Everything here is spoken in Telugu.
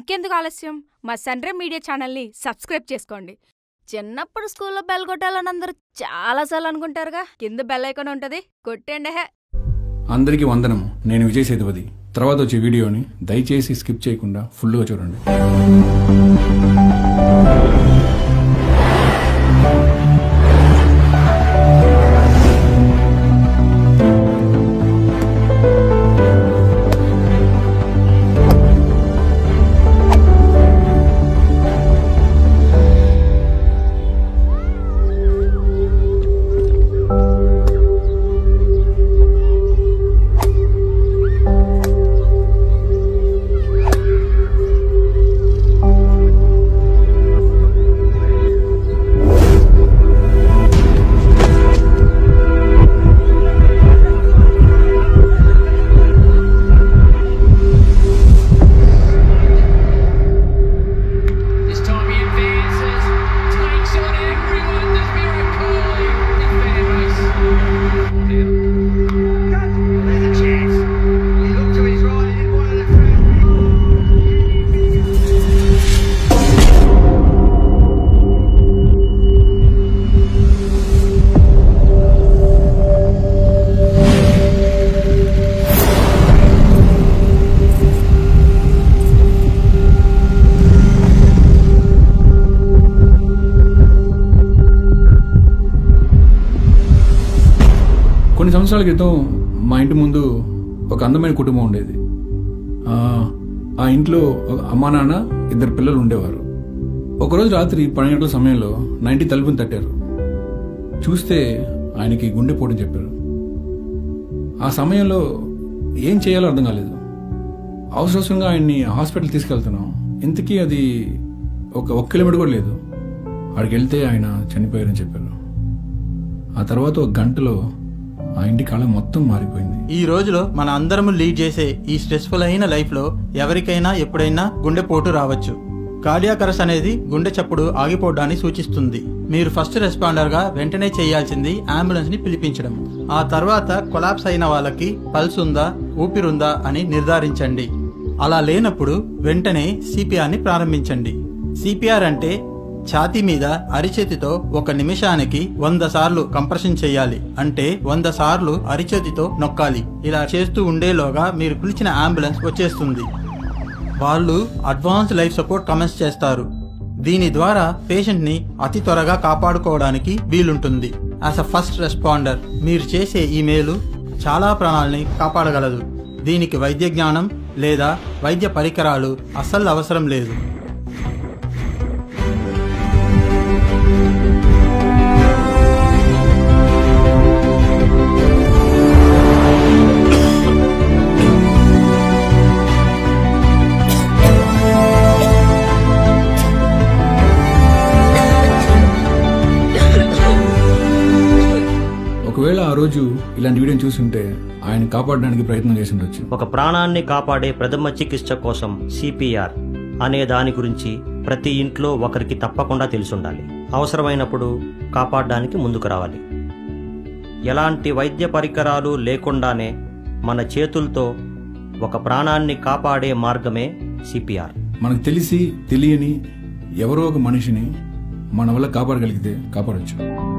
ఇంకెందుకు ఆలస్యం మా సన్రే మీడియా ఛానల్ని సబ్స్క్రైబ్ చేసుకోండి చిన్నప్పుడు స్కూల్లో బెల్ కొట్టాలని అందరూ చాలాసార్లు అనుకుంటారుగా కింద బెల్ ఐకాన్ ఉంటుంది కొట్టండి హే అందరికీ వందనం నేను విజయ్ సేతుపతి తర్వాత వచ్చే వీడియోని దయచేసి స్కిప్ చేయకుండా ఫుల్గా చూడండి This time he advances, takes on everyone. There's miracle. He's famous. There's a chance. He looked to his right, he didn't want to let through. కొన్ని సంవత్సరాల క్రితం మా ఇంటి ముందు ఒక అందమైన కుటుంబం ఉండేది ఆ, ఆ ఇంట్లో ఒక అమ్మా నాన్న ఇద్దరు పిల్లలు ఉండేవారు ఒకరోజు రాత్రి పన్నెండు గంటల సమయంలో నా ఇంటి తలుపుని తట్టారు చూస్తే ఆయనకి గుండెపోటుని చెప్పారు ఆ సమయంలో ఏం చేయాలో అర్థం కాలేదు అవసరంగా ఆయన్ని హాస్పిటల్ తీసుకెళ్తున్నాం ఇంతకీ అది ఒక ఒక్క కిలోమీటర్ కూడా లేదు అక్కడికి వెళ్తే ఆయన చనిపోయారని చెప్పారు ఆ తర్వాత ఒక గంటలో ఆ ఇంటి కళ మొత్తం మారిపోయింది ఈ రోజులో మన అందరము లీడ్ చేసే ఈ స్ట్రెస్ఫుల్ అయిన లైఫ్ లో ఎవరికైనా ఎప్పుడైనా గుండెపోటు రావచ్చు కార్డియాక్ అరెస్ట్ అనేది గుండె చప్పుడు ఆగిపోవడాన్ని సూచిస్తుంది మీరు ఫస్ట్ రెస్పాండర్ గా వెంటనే చేయాల్సింది అంబులెన్స్ ని పిలిపించడం ఆ తర్వాత కొలాప్స్ అయిన వాళ్ళకి పల్స్ ఉందా ఊపిరుందా అని నిర్ధారించండి అలా లేనప్పుడు వెంటనే సిపిఆర్ ని ప్రారంభించండి సిపిఆర్ అంటే ఛాతీ మీద అరిచేతితో ఒక నిమిషానికి వంద సార్లు కంప్రెషన్ చేయాలి అంటే వంద సార్లు అరిచేతితో నొక్కాలి ఇలా చేస్తూ ఉండేలోగా మీరు పిలిచిన అంబులెన్స్ వచ్చేస్తుంది వాళ్ళు అడ్వాన్స్ లైఫ్ సపోర్ట్ కమెంట్స్ చేస్తారు దీని ద్వారా పేషెంట్ ని అతి త్వరగా కాపాడుకోవడానికి వీలుంటుంది యాజ్ అ ఫస్ట్ రెస్పాండర్ మీరు చేసే ఈ మేలు చాలా ప్రాణాలని కాపాడగలదు దీనికి వైద్య జ్ఞానం లేదా వైద్య పరికరాలు అస్సలు అవసరం లేదు ఒకవేళ ఆ రోజు ఇలాంటి వీడియోని చూస్తుంటే ఆయన కాపాడడానికి ప్రయత్నం చేసి ఉండొచ్చు ఒక ప్రాణాన్ని కాపాడే ప్రథమ చికిత్స కోసం సిపిఆర్ అనే దాని గురించి ప్రతి ఇంట్లో ఒకరికి తప్పకుండా తెలిసుండాలి అవసరమైనప్పుడు కాపాడడానికి ముందుకు రావాలి ఎలాంటి వైద్య పరికరాలు లేకుండానే మన చేతులతో ఒక ప్రాణాన్ని కాపాడే మార్గమే సిపిఆర్ మనకు తెలిసి తెలియని ఎవరో ఒక మనిషిని మన వల్ల కాపాడగలిగితే కాపాడొచ్చు